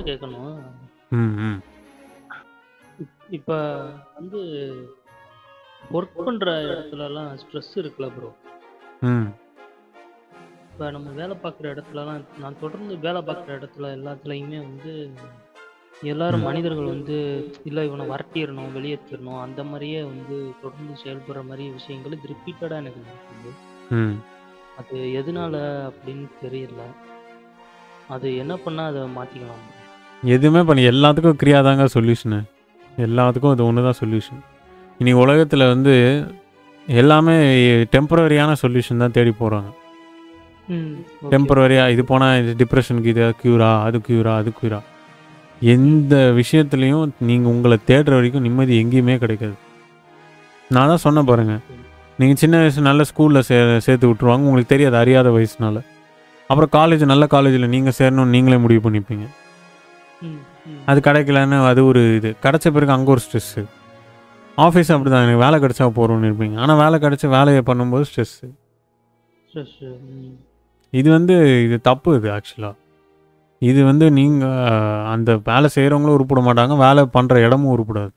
கேட்கணும். ம், ம். இப்ப வந்து ஒர்க் பண்ற இடத்துலலாம் ஸ்ட்ரெஸ் இருக்குல்ல ப்ரோ. ம். இப்ப நம்ம வேலை பார்க்குற இடத்துலலாம் நான் தொடர்ந்து வேலை பார்க்குற இடத்துல எல்லாத்துலயுமே வந்து எல்லாரும் ம். மனிதர்கள் வந்து இல்ல இவன விரட்டிறணும், வெளியேத்திறணும் அந்த மாரியே வந்து தொடர்ந்து செயல்படுற மாரி விஷயங்கள் இது ரிப்பீட்டடா எனக்கு நடக்குது. ம். அது எதனால அப்படின்னு தெரியல. அது என்ன பண்ணா அத மாத்திக்கலாம்? எதுவுமே பண்ணி எல்லாத்துக்கும் கிரியா தாங்க சொல்யூஷனு. எல்லாத்துக்கும் அது ஒண்ணு தான் சொல்யூஷன். இன்னைக்கு உலகத்துல வந்து எல்லாமே டெம்பரரியான சொல்யூஷன் தான் தேடி போறாங்க. ம். ஓகே. டெம்பரரியா இது போனா இது டிப்ரஷனுக்கு இது க்யூரா, அது க்யூரா, அது க்யூரா. எந்த விஷயத்துலயும் நீங்க உங்கள தேடுற வரைக்கும் நிம்மதி எங்கேயுமே கிடைக்காது. நான் தான் சொன்னேன் பாருங்க. நீங்க சின்ன வயசு நல்ல ஸ்கூல்ல சே சேர்த்து விட்டுருவாங்க. உங்களுக்கு தெரியாது அறியாத வயசுனால. அப்புறம் காலேஜ் நல்ல காலேஜ்ல நீங்க சேரணும்னு நீங்களே முடிவு பண்ணிப்பீங்க. ம். ம். அது கிடைக்கலன்னு அது ஒரு இது. கிடைச்ச பிறகு அங்க ஒரு ஸ்ட்ரெஸ்ஸு. ஆஃபீஸ் அப்படிதான் எனக்கு வேலை கிடைச்சா போறோம்னு இருப்பீங்க. ஆனா வேலை கிடைச்சு வேலைய பண்ணும்போது ஸ்ட்ரெஸ்ஸு. ஸ்ட்ரெஸ். ம். இது வந்து இது தப்பு இது ஆக்சுவலா. இது வந்து நீங்க அந்த வேலை செய்றவங்களும் உருப்பட மாட்டாங்க. வேலை பண்ற இடமும் உருப்படாது.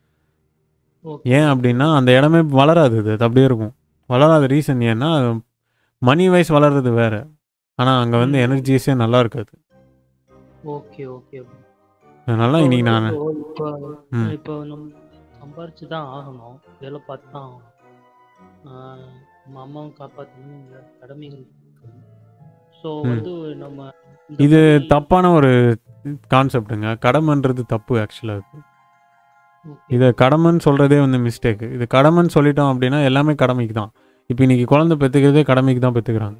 ஓகே. ஏன் அப்படின்னா, அந்த இடமே வளராது அது. அது அப்படியே இருக்கும். வளராத ரீசன் ஏன்னா, மணி வைஸ் வளர்றது வேற. ஆனா அங்க வந்து ம். எனர்ஜிஸே நல்லா இருக்காது. Okay, okay. அதனால இப்போ இன்னைக்கு வந்து நானு இப்போ இப்போ ம். இப்போ நம்ம சம்பாரிச்சு தான் ஆகணும். வேலை பார்த்து தான் ஆகணும். ஆ நம்ம அம்மாவும் காப்பாத்தணும். இந்த கடமைகள் இருக்கு. ஸோ ம். வந்து நம்ம இந்த இது மாரி தப்பான ஒரு கான்செப்ட்டுங்க. கடமைன்றது தப்பு ஆக்சுவலா அது. ஓகே. இத கடமைன்னு சொல்றதே வந்து மிஸ்டேக். இது கடமைன்னு சொல்லிட்டோம் அப்படின்னா எல்லாமே கடமைக்கு தான். இப்ப இன்னைக்கு குழந்தை பெத்துக்கிறதே கடமைக்கு தான் பெத்துக்கிறாங்க.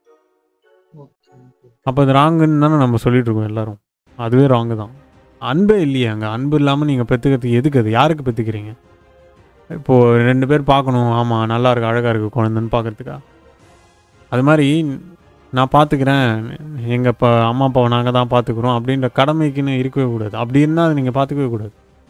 Okay, okay. அப்ப அது ராங்குன்னு தானே நம்ம சொல்லிட்டு இருக்கோம் எல்லாரும். அதுவே ராங்கு தான். அன்பே இல்லையே அங்க. அன்பு இல்லாம நீங்க பெத்துக்கிறதுக்கு எதுக்கு அது? யாருக்கு பெத்துக்கிறீங்க? இப்போ 2 பேர் பார்க்கணும். ஆமா நல்லா இருக்கு, அழகா இருக்கு குழந்தைன்னு பார்க்கறதுக்கா? அது மாரி நான் பார்த்துக்கிறேன். எங்க ப அம்மா அப்பாவ நாங்க தான் பார்த்துக்கிறோம் அப்படின்ற கடமைக்குன்னு இருக்கவே கூடாது. அப்படி இருந்தா அத நீங்க பார்த்துக்கவே கூடாது.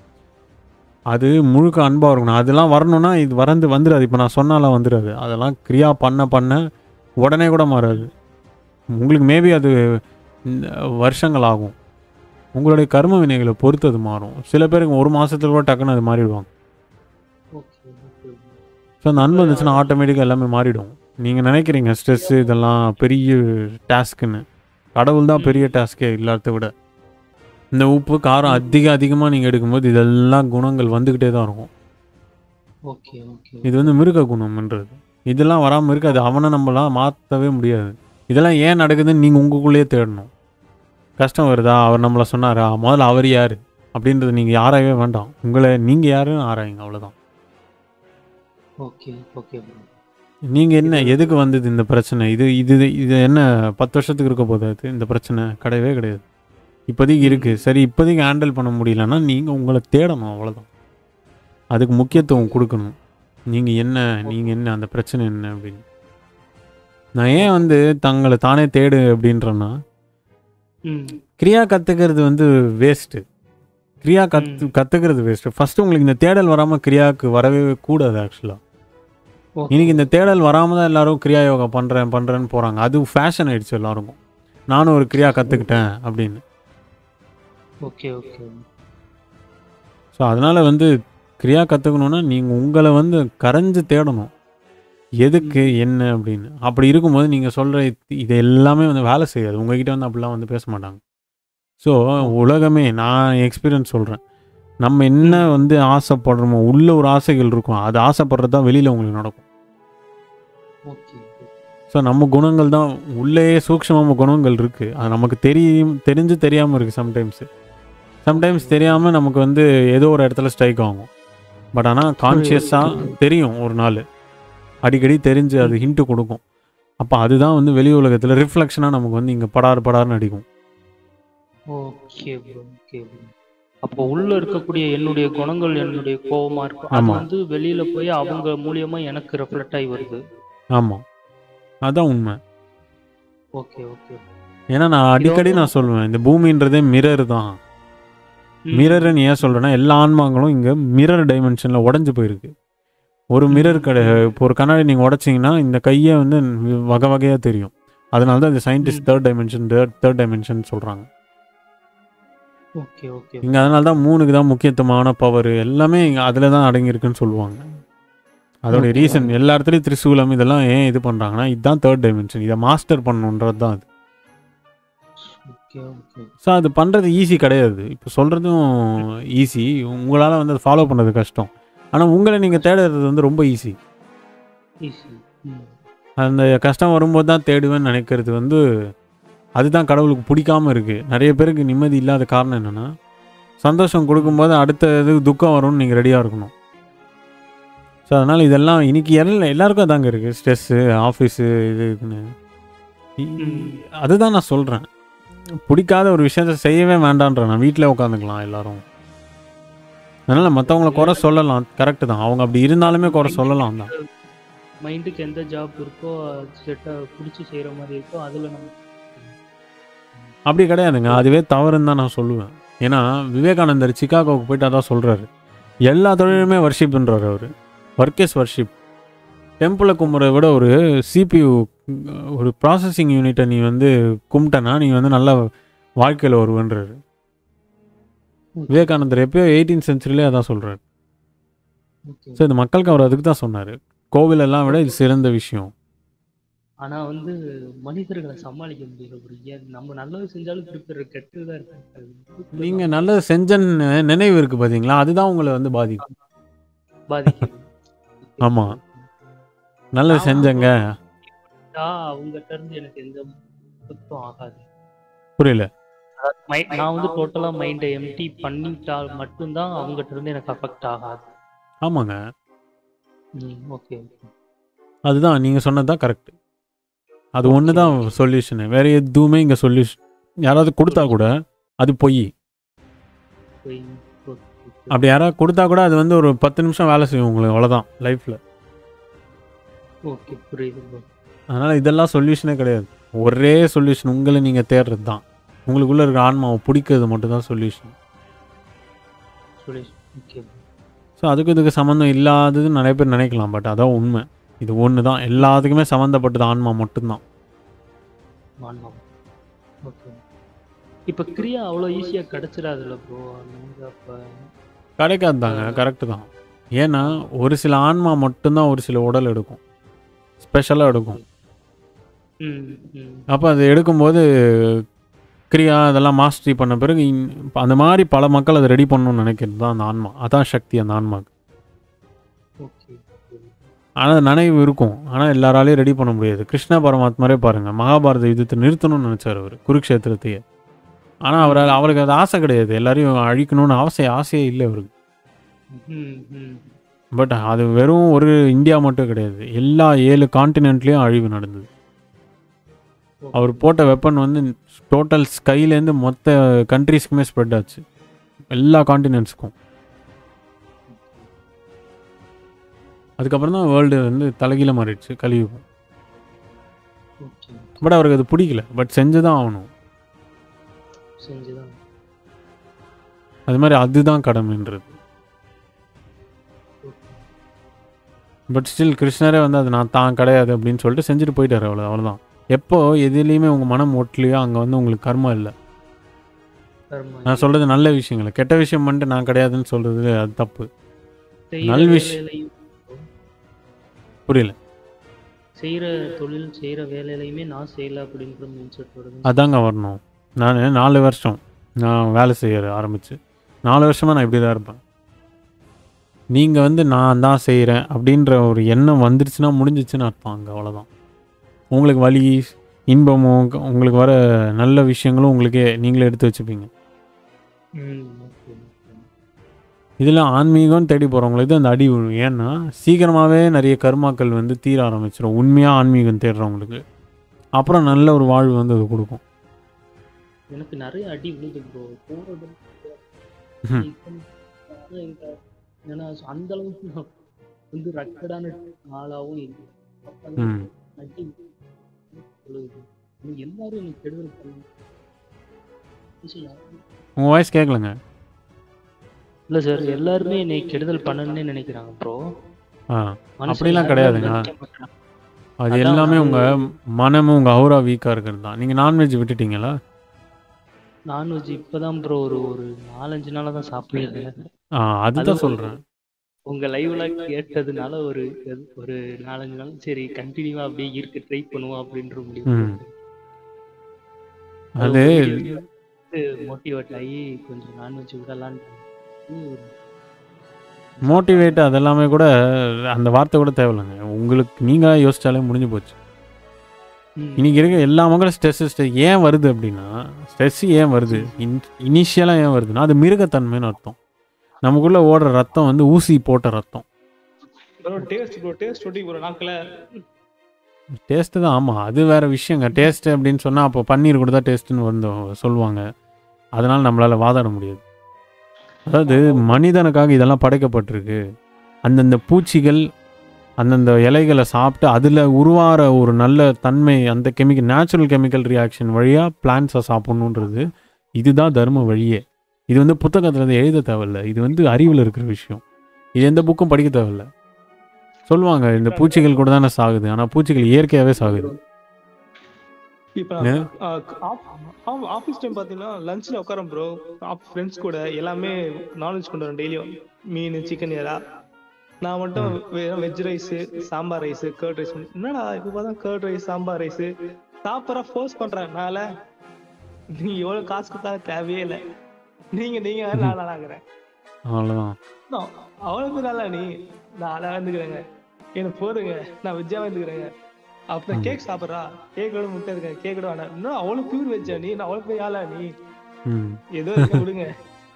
அது முழுக்க அன்பா இருக்கணும். அதெல்லாம் வரணும்னா இது வரந்து வந்துராது. இப்ப நான் சொன்னாலாம் வந்துராது. அதெல்லாம் கிரியா பண்ண பண்ண உடனே கூட மாறாது. உங்களுக்கு மேபி அது இந்த வருஷங்கள் ஆகும். உங்களுடைய கர்ம வினைகள பொறுத்து அது மாறும். சில பேருக்கு 1 மாசத்துல கூட டக்குன்னு அது மாறிடுவாங்க. Okay, okay. ஸோ அந்த அன்பு இப்ப வந்துச்சுன்னா ஆட்டோமேட்டிக்கா எல்லாமே மாறிடும். நீங்க நினைக்கிறீங்க ஸ்ட்ரெஸ் இதெல்லாம் பெரிய டாஸ்க்குன்னு. கடவுள் தான் ம். பெரிய டாஸ்க்கே எல்லாத்த விட. இந்த உப்பு, காரம் ம். அதிக அதிகமா நீங்க எடுக்கும்போது இதெல்லாம் குணங்கள் வந்துகிட்டே தான் இருக்கும். Okay, okay. இது வந்து மிருக குணம்ன்றது. இதெல்லாம் வராம இருக்காது. அவன நம்மலாம் மாத்தவே முடியாது. இதெல்லாம் ஏன் நடக்குதுன்னு நீங்க உங்களுக்குள்ளேயே தேடணும். கஷ்டம் வருதா? அவர் நம்மள சொன்னாரா? முதல்ல அவர் யாரு? அப்படின்றத நீங்க ஆராயவே வேண்டாம். உங்கள நீங்க யாருன்னு ஆராயுங்க அவ்வளோதான். Okay, okay bro. நீங்க என்ன இது எதுக்கு வந்தது இந்த பிரச்சனை? இது இது இது என்ன 10 வருஷத்துக்கு இருக்க போதா இது இந்த பிரச்சனை? கிடையவே கிடையாது. இப்போதைக்கு இருக்கு. ம். சரி இப்போதைக்கு ஹேண்டில் பண்ண முடியலன்னா நீங்க உங்கள தேடணும் அவ்வளோதான். அதுக்கு ஓகே. முக்கியத்துவம் குடுக்கணும். நீங்க என்ன? ஓகே. நீங்க என்ன? அந்த பிரச்சனை என்ன? அப்படின்னு. நான் ஏன் வந்து தங்கள தானே தேடு அப்படின்றேன்னா, ம். கிரியா கத்துக்கிறது வந்து வேஸ்ட்டு. கிரியா கத்து ம். கத்துக்கிறது வேஸ்ட்டு. ஃபர்ஸ்ட்டு உங்களுக்கு இந்த தேடல் வராம கிரியாவுக்கு வரவே கூடாது ஆக்சுவலா. ஓகே. இன்னைக்கு இந்த தேடல் வராம தான் எல்லாரும் கிரியா யோகா பண்றேன் பண்றேன்னு போறாங்க. அது ஃபேஷன் ஆயிடுச்சு எல்லாருக்கும். நானும் ஒரு கிரியா கத்துக்கிட்டேன் அப்படின்னு. Okay, okay. ஸோ அதனால வந்து கிரியா கத்துக்கணும்னா நீங்க உங்கள வந்து கரைஞ்சு தேடணும். எதுக்கு? ம். என்ன? அப்படின்னு. அப்படி இருக்கும்போது நீங்க சொல்ற இது எல்லாமே வந்து வேலை செய்யாது. உங்ககிட்ட வந்து அப்படிலாம் வந்து பேச மாட்டாங்க. So okay. உலகமே நான் எக்ஸ்பீரியன்ஸ் சொல்றேன். நம்ம என்ன ம். வந்து ஆசைப்படுறோமோ, உள்ள ஒரு ஆசைகள் இருக்கும். அது ஆசைப்படுறது தான் வெளியில உங்களுக்கு நடக்கும். ஓகே. ஸோ நம்ம குணங்கள் தான் உள்ளேயே சூக்ஷ்மமான குணங்கள் இருக்கு. அது நமக்கு தெரியும் தெரிஞ்சு தெரியாம இருக்கு சம்டைம்ஸ். Sometimes okay. தெரியாம நமக்கு வந்து ஏதோ ஒரு இடத்துல ஸ்ட்ரைக் ஆகும். பட் ஆனா கான்ஷியஸா ஓகே. தெரியும் ஒரு நாளு. அடிக்கடி தெரிஞ்சு அது ம். ஹிண்ட் குடுக்கும். அப்ப அதுதான் வந்து வெளி உலகத்துல ரிஃப்ளெக்ஷனா நமக்கு வந்து இங்க படார் படார்ன்னு அடிக்கும். Okay bro. Okay bro. அப்போ உள்ள இருக்கக்கூடிய என்னுடைய குணங்கள், என்னுடைய கோவமா இருக்கும். அது ஆமா. வந்து வெளியில போய் அவங்க மூலியமா எனக்கு ரிஃப்ளெக்ட் ஆயி வருது. ஆமா. அதான் உண்மை. Okay, okay. ஏன்னா நான் இத அடிக்கடி வந்து நான் சொல்லுவேன். இந்த பூமின்றதே மிரர் தான். ம். மிரர்ன்னு ஏன் சொல்றேன்னா, எல்லா ஆன்மாங்களும் இங்க மிரர் டைமென்ஷன்ல உடைஞ்சு போயிருக்கு. ஒரு மிரர் ம். கட இப்போ ஒரு கண்ணாடி நீங்க உடைச்சீங்கன்னா, இந்த கையே வந்து வகை வகையா தெரியும். அதனால தான் இந்த சயின்டிஸ்ட் ம். 3 டைமென்ஷன், 3 டைமென்ஷன் சொல்றாங்க. ஓகே ஓகே இங்கே அதனால தான் மூணுக்கு தான் முக்கியத்துவமான பவர் எல்லாமே இங்கே அதில் தான் அடங்கியிருக்குன்னு சொல்லுவாங்க அதோடைய Okay. ரீசன் எல்லா இடத்துலையும் திரிசூலம் இதெல்லாம் ஏன் இது பண்ணுறாங்கன்னா இதுதான் தேர்ட் டைமென்ஷன் இதை மாஸ்டர் பண்ணணுன்றது தான் அது ஓகே ஓகே ஸோ அது பண்ணுறது ஈஸி கிடையாது இப்போ சொல்கிறதும் ஈஸி உங்களால் வந்து அதை ஃபாலோ பண்ணுறது கஷ்டம் ஆனால் உங்களை நீங்கள் தேடுறது வந்து ரொம்ப ஈஸி ஈஸி ம் அந்த கஷ்டம் வரும்போது தான் தேடுவேன்னு நினைக்கிறது வந்து அதுதான் கடவுளுக்கு பிடிக்காம இருக்குது நிறைய பேருக்கு நிம்மதி இல்லாத காரணம் என்னென்னா சந்தோஷம் கொடுக்கும்போது அடுத்த இது துக்கம் வரும்னு நீங்கள் ரெடியாக இருக்கணும் ஸோ அதனால் இதெல்லாம் இன்னைக்கு எல்லா எல்லாருக்கும் அதாங்க இருக்குது ஸ்ட்ரெஸ்ஸு ஆஃபீஸு இது இதுன்னு இ- ம். அதுதான் நான் சொல்கிறேன் பிடிக்காத ஒரு விஷயத்த செய்யவே வேண்டான்றேன் நான் வீட்டில் உட்காந்துக்கலாம் எல்லாரும் அதனால் மற்றவங்கள குறை சொல்லலாம் கரெக்டு தான் அவங்க அப்படி இருந்தாலுமே குறை சொல்லலாம் தான் மைண்டுக்கு எந்த ஜாப் இருக்கோ செட்டாக பிடிச்சி செய்கிற மாதிரி இருக்கோ அதில் நம்ம அப்படி கிடையாதுங்க அதுவே தவறுன்னு தான் நான் சொல்லுவேன் ஏன்னா விவேகானந்தர் சிகாகோவுக்கு போயிட்டு அதான் சொல்கிறாரு எல்லா தொழிலுமே வர்ஷிப்ன்றார் அவர் ஒர்க் இஸ் வர்ஷிப் டெம்பிளை கும்புறதை விட ஒரு சிபியூ ஒரு ப்ராசஸிங் யூனிட்டை நீ வந்து கும்பிட்டனா நீ வந்து நல்ல வாழ்க்கையில் வருவன்றாரு விவேகானந்தர் எப்பயோ எயிட்டீன் சென்ச்சுரியிலே அதான் சொல்கிறார் ஓகே ஸோ இந்த மக்களுக்கு அவர் அதுக்கு தான் சொன்னார் கோவில் எல்லாம் விட இது சிறந்த விஷயம் ஆனா வந்து மனிதர்களை சமாளிக்க முடியல ஒரு ஏன் நம்ம நல்லது செஞ்சாலும் திருப்பி கெட்டதா இருக்கு நீங்கள் நல்லது செஞ்சன்னு நினைவு இருக்குது பார்த்தீங்களா அதுதான் உங்களை வந்து பாதிக்கும் பாதிக்குது ஆமா. நல்லது செஞ்சங்க அவங்ககிட்ட இருந்து எனக்கு எந்த சுத்தம் ஆகாது புரியல அதாவது mi- நான் வந்து டோட்டலா மைண்டை எம்டி பண்ணிட்டால் மட்டும்தான் அவங்ககிட்ட இருந்து எனக்கு அஃபெக்ட் ஆகாது ஆமாங்க ம் ஓகே அதுதான் நீங்கள் சொன்னது தான் கரெக்ட் அது ஒன்று தான் சொல்யூஷனு வேறு எதுவுமே இங்கே சொல்யூஷன் யாராவது கொடுத்தா கூட அது பொய் அப்படி யாராவது கொடுத்தா கூட அது வந்து ஒரு பத்து நிமிஷம் வேலை செய்யும் உங்களுக்கு அவ்வளோதான் லைஃப்பில் ஓகே புரியுது bro. அதனால் இதெல்லாம் சொல்யூஷனே கிடையாது ஒரே சொல்யூஷன் உங்களை நீங்கள் தேடுறது தான் உங்களுக்குள்ளே இருக்கிற ஆன்மாவை பிடிக்கிறது மட்டும்தான் சொல்யூஷன் சுரேஷ் ஓகே ஸோ அதுக்கு இதுக்கு சம்மந்தம் இல்லாததுன்னு நிறைய பேர் நினைக்கலாம் பட் அதான் உண்மை இது ஒன்று தான் எல்லாத்துக்குமே சம்மந்தப்பட்டது ஆன்மா மட்டும்தான் ஆமாம் ஓகே இப்போ கிரியா அவ்வளோ ஈஸியாக கிடச்சிடாதுல்ல ப்ரோ அப்போ கிடைக்காது தாங்க கரெக்டு தான் ஏன்னா ஒரு சில ஆன்மா மட்டும்தான் ஒரு சில உடல் எடுக்கும் ஸ்பெஷலாக எடுக்கும் ம் ம் அப்போ அது எடுக்கும்போது கிரியா அதெல்லாம் மாஸ்டரி பண்ண பிறகு இன்- இப்ப அந்த மாதிரி பல மக்கள் அதை ரெடி பண்ணணும்னு நினைக்கிறது தான் அந்த ஆன்மா அதான் சக்தி அந்த ஆன்மாக்கு ஓகே ஆனால் நினைவு இருக்கும் ஆனால் எல்லாராலையும் ரெடி பண்ண முடியாது கிருஷ்ண பரமாத்மாரே பாருங்கள் மகாபாரத யுத்தத்தை நிறுத்தணும்னு நினச்சார் அவர் குருக்ஷேத்திரத்தையே ஆனால் அவரால் அவருக்கு அது ஆசை கிடையாது எல்லாரையும் அழிக்கணும்னு ஆசை ஆசையே இல்லை அவருக்கு ம் ம் பட் அது வெறும் ஒரு இந்தியா மட்டும் கிடையாது எல்லா ஏழு காண்டினென்ட்லேயும் அழிவு நடந்தது அவர் போட்ட வெப்பன் வந்து டோட்டல் ஸ்கைலேருந்து மொத்த கண்ட்ரீஸ்க்குமே ஸ்ப்ரெட் ஆச்சு எல்லா காண்டினென்ட்ஸ்க்கும் அதுக்கப்புறம் தான் வேர்ல்டு வந்து தலைகீழ மாறிடுச்சு கலியுகம் ஓகே பட் அவருக்கு அது பிடிக்கல பட் செஞ்சு தான் ஆகணும் செஞ்சுதான் அது மாதிரி அதுதான் கடமைன்றது பட் ஸ்டில் கிருஷ்ணரே வந்து அது நான் தான் கிடையாது அப்படின்னு சொல்லிட்டு செஞ்சுட்டு போயிட்டாரு அவ்வளோ அவ்வளோதான் எப்போ எதுலேயுமே உங்கள் மனம் ஒட்டலையோ அங்கே வந்து உங்களுக்கு கர்மம் இல்லை கர்மா நான் சொல்கிறது நல்ல விஷயங்களை கெட்ட விஷயம் பண்ணிட்டு நான் கிடையாதுன்னு சொல்கிறது அது தப்பு செய்யற நல்ல விஷ- வேலையிலையும் புரியல செய்யற தொழில் செய்யற வேலையிலையுமே நான் செய்யல அப்படின்ற மைண்ட் செட் வருது அதாங்க வரணும் நான் நாலு வருஷம் நான் வேலை செய்ய ஆரம்பிச்சு நாலு வருஷமாக நான் இப்படி தான் இருப்பேன் நீங்கள் வந்து நான் தான் செய்கிறேன் அப்படின்ற ஒரு எண்ணம் வந்துருச்சுன்னா முடிஞ்சிச்சுன்னு அர்த்தம் அங்கே அவ்வளோதான் உங்களுக்கு வலி இன்பமும் உங்க- உங்களுக்கு வர நல்ல விஷயங்களும் உங்களுக்கே நீங்களே எடுத்து வச்சுப்பீங்க ம் ஓகே இதில் ஆன்மீகம்னு தேடி போகிறவங்களுக்கு அந்த அடி விழும் ஏன்னா சீக்கிரமாகவே நிறைய கர்மாக்கள் வந்து தீர ஆரம்பிச்சிடும் உண்மையாக ஆன்மீகம் தேடுறவங்களுக்கு அப்புறம் நல்ல ஒரு வாழ்வு வந்து அது கொடுக்கும் எனக்கு நிறைய அடி விழுது ப்ரோ போறது ம். ஆனா இந்த ஏன்னா அந்த அளவுக்கு நான் வந்து ரக்கடான ஆளாவும் இல்லை அப்பதான் ம் அடி விழுது நீங்க எல்லாரும் எனக்கு கெடுதல் பண்ணுங்க உங்கள் வாய்ஸ் கேட்கலங்க இல்ல சார் எல்லாருமே என்னை கெடுதல் பண்ணணும்னு நினைக்கிறாங்க ப்ரோ ஆ அப்படிலாம் கிடையாதுங்க. அது அதான் எல்லாமே அது- உங்கள் மனமும் உங்கள் அவுரா வீக்காக இருக்கிறது தான் நீங்கள் நான்வெஜ் விட்டுட்டீங்களா நான்வெஜ் இப்பதான் ப்ரோ ஒரு ஒரு நாலஞ்சு நாளா தான் சாப்பிடுறேன் ஆ அதுதான் அது- சொல்கிறேன் உங்க லைவ்ல கேட்டதுனால ஒரு ஒரு நாலஞ்சு நாள் சரி கண்டினியூவா அப்படியே இருக்க ட்ரை பண்ணுவோம் அப்படின்ற முடிவு ம். அது மோட்டிவேட் ஆகி கொஞ்சம் நான்வெஜ் விடலான்னு ஒரு- மோட்டிவேட் அதெல்லாமே கூட அந்த வார்த்தை கூட தேவையில்லைங்க உங்களுக்கு நீங்கள் யோசிச்சாலே முடிஞ்சு போச்சு ம். இன்னைக்கு இருக்க எல்லா மக்களும் ஸ்ட்ரெஸ் ஸ்ட்ரெஸ் ஏன் வருது அப்படின்னா ஸ்ட்ரெஸ் ஏன் வருது இன் இனிஷியலாக ஏன் வருதுன்னா அது மிருகத்தன்மைன்னு அர்த்தம் நமக்குள்ளே ஓடுற ரத்தம் வந்து ஊசி போட்ட ரத்தம் ப்ரோ டேஸ்ட் ப்ரோ டேஸ்ட் ஒட்டி ப்ரோ நாக்கில் டேஸ்ட்டு தான் ஆமாம் அது வேறு விஷயங்க டேஸ்ட்டு அப்படின்னு சொன்னால் அப்போ பன்னீர் கொடுத்தா டேஸ்ட்டுன்னு வந்து சொல்லுவாங்க அதனால் நம்மளால் வாதாட முடியாது அதாவது மனிதனுக்காக இதெல்லாம் படைக்கப்பட்டிருக்கு அந்தந்த பூச்சிகள் அந்தந்த இலைகளை சாப்பிட்டு அதில் உருவாகிற ஒரு நல்ல தன்மை அந்த கெமிக்கல் நேச்சுரல் கெமிக்கல் ரியாக்ஷன் வழியாக பிளான்ஸை சாப்பிட்ணுன்றது இதுதான் தர்ம வழியே இது வந்து புத்தகத்தில் இருந்து எழுத தேவையில்ல இது வந்து அறிவில் இருக்கிற விஷயம் இது எந்த புக்கும் படிக்க தேவையில்ல சொல்லுவாங்க இந்த பூச்சிகள் கூட தானே சாகுது ஆனால் பூச்சிகள் இயற்கையாகவே சாகுது இப்போ ஏ? ஆஃபீஸ் டைம் பார்த்தீங்கன்னா லஞ்சில் உட்காரம் ப்ரோ ஃப்ரெண்ட்ஸ் கூட எல்லாமே நான்வெஜ் கொண்டு வரேன் டெய்லியும் மீன் சிக்கன் எறா நான் மட்டும் வெறும் veg rice sambar rice curd rice என்னடா இப்போ பார்த்தா கர்ட் ரைஸ் சாம்பார் ரைஸு சாப்பிட்ற ஃபோர்ஸ் பண்ணுறேன்னால நீ எவ்வளோ காசு கொடுத்தாலும் தேவையே இல்லை நீங்க நீங்க நான் நாளாகிறேன் அவ்வளோதான் அவ்வளோ பேர் நல்லா நீ நான் அழகா இருந்துக்கிறேங்க எனக்கு போதுங்க நான் வெஜ்ஜா இருந்துக்கிறேங்க அப்புறம் கேக் சாப்பிட்றா கேக்கோட முட்டை இருக்க கேக்கோட வேணாம் இன்னும் அவ்வளோ பியூர் வெஜ்ஜா நீ நான் அவ்வளோ பெரிய ஆளா நீ ம் ஏதோ இருக்க விடுங்க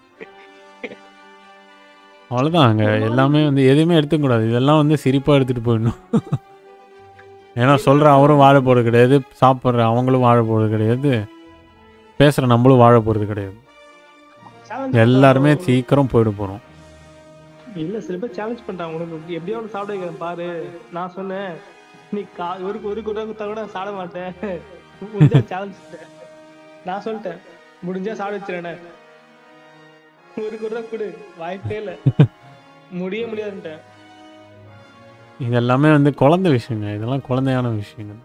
அவ்வளோதான் அங்கே எல்லாமே வந்து எதுவுமே எடுத்துக்கூடாது இதெல்லாம் வந்து சிரிப்பாக எடுத்துகிட்டு போயிடணும் ஏன்னா சொல்கிற அவரும் வாழ போகிறது கிடையாது சாப்பிட்ற அவங்களும் வாழ போகிறது கிடையாது பேசுகிற நம்மளும் வாழ போகிறது கிடையாது Challenge எல்லாருமே பண்றாங்க. சீக்கிரம் போயிட போகிறோம் இல்ல சில பேர் சேலஞ்ச் பண்றாங்க உனக்கு எப்படியோ ஒன்று சாப்பிட வைக்கிறேன் பாரு நான் சொன்னேன் நீ கா ஒரு ஒரு குட்டை குத்தா கூட நான் சாப்பிட மாட்டேன் முடிஞ்சா சேலஞ்ச் நான் சொல்லிட்டேன் முடிஞ்சா சாப்பிட வச்சிருந்தேன் ஒரு குட்டை கொடு வாய்ப்பே இல்ல முடிய முடியாதுன்ட்டேன் இது எல்லாமே வந்து குழந்தை விஷயங்க இதெல்லாம் குழந்தையான விஷயங்கள்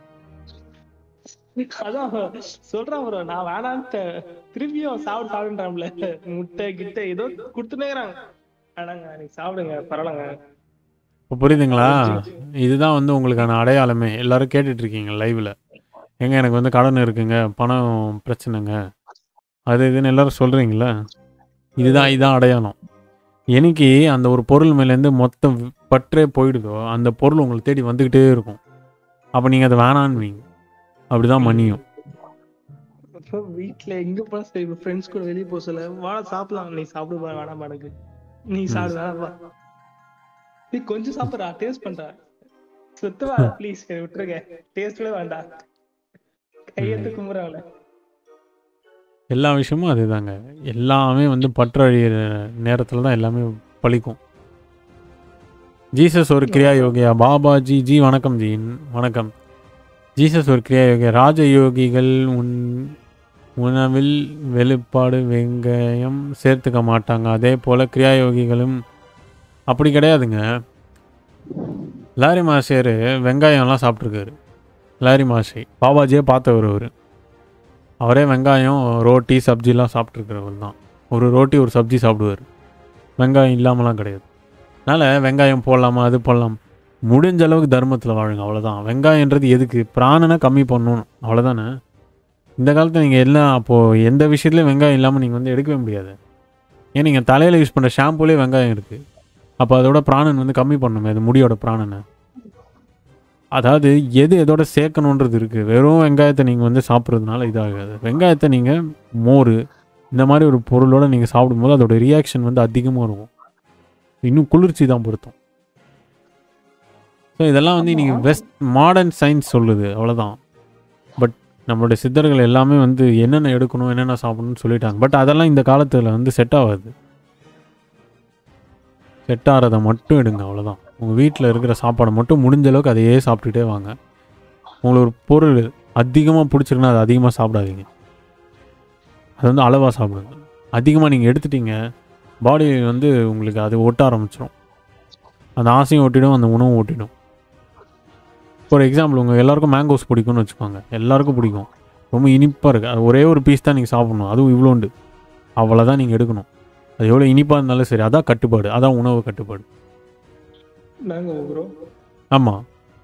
அதான் சொல்றான் ப்ரோ நான் வேணான்ட்டு திரும்பியும் சாப்பிடு சாப்பிடுன்றான்ல முட்டை கிட்ட ஏதோ கொடுத்துனேங்கிறாங்க வேணாங்க நீங்க சாப்பிடுங்க பரவாயில்லங்க இப்போ புரியுதுங்களா இதுதான் வந்து உங்களுக்கான அடையாளமே எல்லாரும் கேட்டுட்டு இருக்கீங்க லைவ்ல எங்க எனக்கு வந்து கடன் இருக்குங்க பணம் பிரச்சனைங்க அது இதுன்னு எல்லாரும் சொல்றீங்களா இதுதான் இதுதான் அடையாளம் என்னைக்கு அந்த ஒரு பொருள் மேலேருந்து மொத்தம் பற்றே போயிடுதோ அந்த பொருள் உங்களை தேடி வந்துக்கிட்டே இருக்கும் அப்போ நீங்கள் அதை வேணான்வீங்க அப்படிதான் மன்னியும் அப்புறம் வீட்ல எங்க போனா சரி ஃப்ரெண்ட்ஸ் கூட வெளிய போக சொல்ல வாடா சாப்பிடலாம் நீ சாப்பிடு பா, வேணாம் எனக்கு நீ சாப்பிடு வேணாம்பா நீ கொஞ்சம் சாப்பிடுறா டேஸ்ட் பண்றா சுத்தவா ப்ளீஸ் விட்டுருங்க டேஸ்ட் கூட வேண்டாம் கையெழுத்து கும்புறாங்கள எல்லா விஷயமும் அதுதாங்க எல்லாமே வந்து பற்றழியிற நேரத்தில் தான் எல்லாமே பழிக்கும் ஜீசஸ் ஒரு கிரியா யோகியா பாபாஜி ஜி வணக்கம் ஜி வணக்கம் ஜீசஸ் ஒரு கிரியா யோகியா ராஜயோகிகள் உன் உணவில் வெளிப்பாடு வெங்காயம் சேர்த்துக்க மாட்டாங்க அதே போல் கிரியா யோகிகளும் அப்படி கிடையாதுங்க லாரி மாசேர் வெங்காயம்லாம் சாப்பிட்ருக்காரு லாரி மாசே பாபாஜியே பார்த்தவர் அவர் அவரே வெங்காயம் ரோட்டி சப்ஜிலாம் சாப்பிட்ருக்கிறவர் தான் ஒரு ரோட்டி ஒரு சப்ஜி சாப்பிடுவார் வெங்காயம் இல்லாமலாம் கிடையாது அதனால் வெங்காயம் போடலாமா அது போடலாம் முடிஞ்ச அளவுக்கு தர்மத்தில் வாழுங்க அவ்வளோதான் வெங்காயன்றது எதுக்கு பிராணனை கம்மி பண்ணணும் அவ்வளோதானே இந்த காலத்தில் நீங்கள் எல்லாம் அப்போது எந்த விஷயத்துலையும் வெங்காயம் இல்லாமல் நீங்கள் வந்து எடுக்கவே முடியாது ஏன் நீங்கள் தலையில் யூஸ் பண்ணுற ஷாம்புலேயே வெங்காயம் இருக்குது அப்போ அதோட பிராணன் வந்து கம்மி பண்ணணுமே அது முடியோட பிராணனை அதாவது எது எதோட சேர்க்கணுன்றது இருக்குது வெறும் வெங்காயத்தை நீங்கள் வந்து சாப்பிட்றதுனால இதாகாது வெங்காயத்தை நீங்கள் மோர் இந்த மாதிரி ஒரு பொருளோட நீங்கள் சாப்பிடும்போது அதோட ரியாக்ஷன் வந்து அதிகமாக இருக்கும் இன்னும் குளிர்ச்சி தான் பொருத்தும் ஸோ இதெல்லாம் வந்து நீங்கள் வெஸ்ட் மாடர்ன் சயின்ஸ் சொல்லுது அவ்வளோதான் பட் நம்மளுடைய சித்தர்கள் எல்லாமே வந்து என்னென்ன எடுக்கணும் என்னென்ன சாப்பிடணும்னு சொல்லிட்டாங்க பட் அதெல்லாம் இந்த காலத்தில் வந்து செட் ஆகாது செட் ஆகிறத மட்டும் எடுங்க அவ்வளோதான் உங்கள் வீட்டில் இருக்கிற சாப்பாடை மட்டும் முடிஞ்ச அளவுக்கு அதையே சாப்பிட்டுட்டே வாங்க உங்களுக்கு ஒரு பொருள் அதிகமாக பிடிச்சிருக்குன்னா அதை அதிகமாக சாப்பிடாதீங்க அது வந்து அளவாக சாப்பிடுங்க அதிகமாக நீங்கள் எடுத்துட்டீங்க பாடி வந்து உங்களுக்கு அது ஒட்ட ஆரம்பிச்சிடும் அந்த ஆசையும் ஒட்டிடும் அந்த உணவும் ஒட்டிடும் ஃபார் எக்ஸாம்பிள் உங்கள் எல்லாருக்கும் மேங்கோஸ் பிடிக்கும்னு வச்சுக்கோங்க எல்லாருக்கும் பிடிக்கும் ரொம்ப இனிப்பாக இருக்குது அது ஒரே ஒரு பீஸ் தான் நீங்கள் சாப்பிடணும் அதுவும் இவ்வளோண்டு அவ்வளோதான் நீங்கள் எடுக்கணும் அது எவ்வளோ இனிப்பாக இருந்தாலும் சரி அதான் கட்டுப்பாடு அதான் உணவு கட்டுப்பாடு நாங்க ப்ரோ ஆமாம்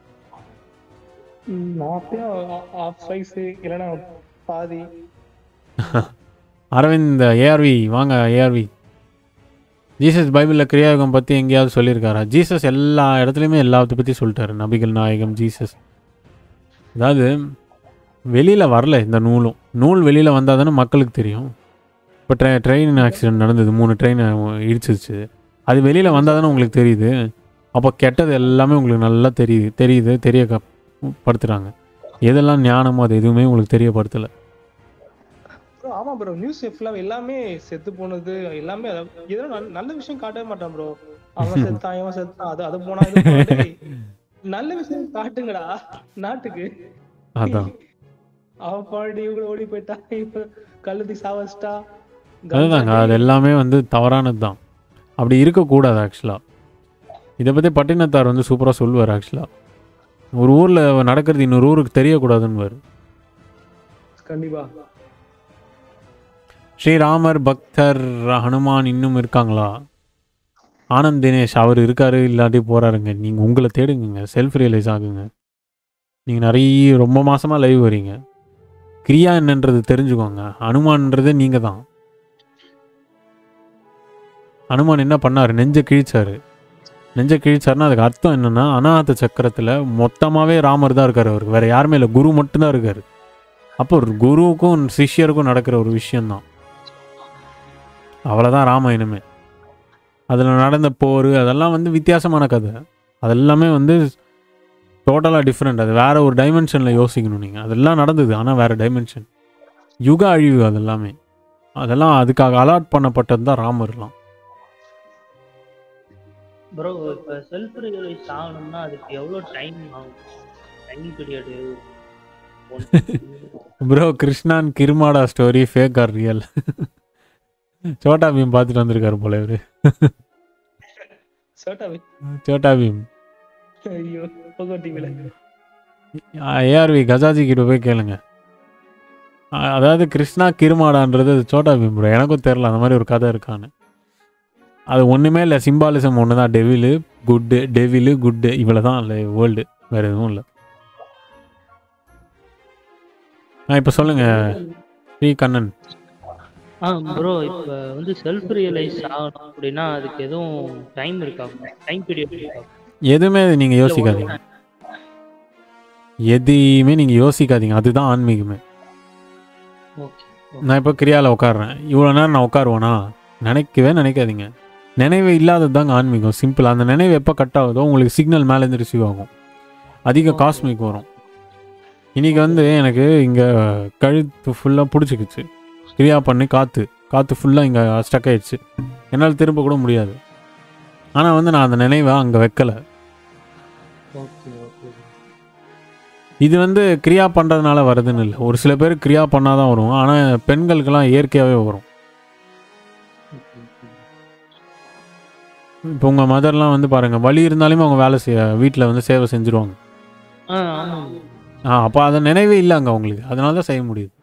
நான் அப்பயும் ஆஃப் சைஸ் இல்லைன்னா பாதி அரவிந்த் ஏஆர்வி வாங்க ஏஆர்வி ஜீசஸ் பைபிளில் கிரியாயுகம் பற்றி எங்கேயாவது சொல்லியிருக்காரா ஜீசஸ் எல்லா இடத்துலையுமே எல்லாத்த பற்றி சொல்லிட்டாரு நபிகள் நாயகம் ஜீசஸ் அதாவது வெளியில் வரல இந்த நூலும் நூல் வெளியில் வந்தால் தானே மக்களுக்கு தெரியும் இப்போ ட்ரெ ட்ரெயின் ஆக்சிடென்ட் நடந்தது மூணு ட்ரெயின் இடிச்சிருச்சு அது வெளியில் வந்தால் தானே உங்களுக்கு தெரியுது அப்போ கெட்டது எல்லாமே உங்களுக்கு நல்லா தெரியுது தெரியுது தெரிய க- படுத்துகிறாங்க எதெல்லாம் ஞானமோ அது எதுவுமே உங்களுக்கு தெரியப்படுத்தலை ப்ரோ ஆமா ப்ரோ நியூஸ் ஃபுல்லா எல்லாமே செத்து போனது எல்லாமே அத- ஏதோ நல்ல- நல்ல விஷயம் காட்டவே மாட்டான் ப்ரோ அவன் செத்தான் இவன் செத்தான் அது அது போனா இது போனா. டேய், நல்ல விஷயம் காட்டுங்கடா நாட்டுக்கு அதான் அவன் பாடி இவங்க ஓடி போயிட்டா இப்ப கழுதி சாவச்சிட்டா அதுதாங்க அது எல்லாமே வந்து தவறானது தான் அப்படி இருக்கக்கூடாது ஆக்சுவலாக இதை பற்றி பட்டினத்தார் வந்து சூப்பராக சொல்லுவார் ஆக்சுவலாக ஒரு ஊரில் நடக்கிறது இன்னொரு ஊருக்கு தெரியக்கூடாதுன்னு கண்டிப்பா ஸ்ரீராமர் பக்தர் ஹனுமான் இன்னும் இருக்காங்களா ஆனந்த் தினேஷ் அவர் இருக்காரு இல்லாட்டி போறாருங்க நீங்கள் உங்களை தேடுங்க செல்ஃப் ரியலைஸ் ஆகுங்க நீங்கள் நிறைய ரொம்ப மாசமாக லைவ் வரீங்க கிரியா என்னன்றது தெரிஞ்சுக்கோங்க அனுமான்ன்றது நீங்கள் தான் அனுமான் என்ன பண்ணார் நெஞ்ச கிழிச்சாரு நெஞ்ச கிழிச்சாருன்னா அதுக்கு அர்த்தம் என்னன்னா அனாத சக்கரத்தில் மொத்தமாகவே ராமர் தான் இருக்கார் அவருக்கு வேற யாருமே இல்லை குரு மட்டும்தான் இருக்காரு அப்போ ஒரு குருவுக்கும் சிஷ்யருக்கும் நடக்கிற ஒரு விஷயம்தான் அவ்வளோதான் ராமாயணமே அதில் நடந்த போர் அதெல்லாம் வந்து வித்தியாசமான கதை அதெல்லாமே வந்து டோட்டலாக டிஃப்ரெண்ட் அது வேற ஒரு டைமென்ஷனில் யோசிக்கணும் நீங்கள் அதெல்லாம் நடந்தது ஆனால் வேற டைமென்ஷன் யுக அழிவு அதெல்லாமே அதெல்லாம் அதுக்காக அலாட் பண்ணப்பட்டது தான் ராமர்லாம் ப்ரோ இப்போ செல்ஃப் ரியலைஸ் ஆகணும்னா அதுக்கு எவ்வளோ டைம் ஆகும் டைம் பீரியடு ப்ரோ கிருஷ்ணான் கிருமாடா story fake or real Chhota Bheem பார்த்துட்டு வந்திருக்காரு போல இவரு சோட்டா சோட்டா பீம் ஐயோ போகோ டிவில ஏஆர்வி கஜாஜி கிட்ட போய் கேளுங்க அ- அதாவது கிருஷ்ணா கிருமாடான்றது அது சோட்டா பீம் bro. எனக்கும் தெரில அந்த மாதிரி ஒரு கதை இருக்கான்னு அது ஒன்றுமே இல்லை சிம்பாலிசம் ஒன்று தான் டெவிலு குட்டு டெவிலு குட்டு இவ்வளோ தான் இல்லை வேர்ல்டு வேறு எதுவும் இல்லை ஆ இப்போ சொல்லுங்க ஸ்ரீ கண்ணன் ஆ ப்ரோ இப்போ வந்து செல்ஃப் ரியலைஸ் ஆகணும் அப்படின்னா அதுக்கு எதுவும் டைம் இருக்கா டைம் பீரியட் இருக்கா எதுவுமே நீங்கள் யோசிக்காதீங்க எதையுமே நீங்கள் யோசிக்காதீங்க அதுதான் ஆன்மீகமே ஓகே நான் இப்போ கிரியாவில் உட்காடுறேன் இவ்வளோ நேரம் நான் உட்காருவேனா நினைக்கவே நினைக்காதீங்க நினைவு இல்லாதது தாங்க ஆன்மீகம் சிம்பிள் அந்த நினைவு எப்போ கட் ஆகுதோ உங்களுக்கு சிக்னல் மேலேருந்து ரிசீவ் ஆகும் அதிக காஸ்மிக் வரும் இன்னைக்கு வந்து எனக்கு இங்கே கழுத்து ஃபுல்லாக பிடிச்சிக்கிச்சு கிரியா பண்ணி காற்று காற்று ஃபுல்லாக இங்கே ஸ்டக் ஆயிடுச்சு என்னால் திரும்ப கூட முடியாது ஆனால் வந்து நான் அந்த நினைவை அங்கே வைக்கலை ஓகே ஓகே இது வந்து கிரியா பண்ணுறதுனால வருதுன்னு இல்லை ஒரு சில பேர் கிரியா பண்ணாதான் வரும் ஆனால் பெண்களுக்கெல்லாம் இயற்கையாகவே வரும் இப்போ உங்கள் மதர்லாம் வந்து பாருங்கள் வலி இருந்தாலுமே அவங்க வேலை செய்ய வீட்டில் வந்து சேவை செஞ்சுருவாங்க ஆ ஆமாம் ஆ அப்போ அதை நினைவே இல்லை அங்கே அவங்களுக்கு அதனால தான் செய்ய முடியுது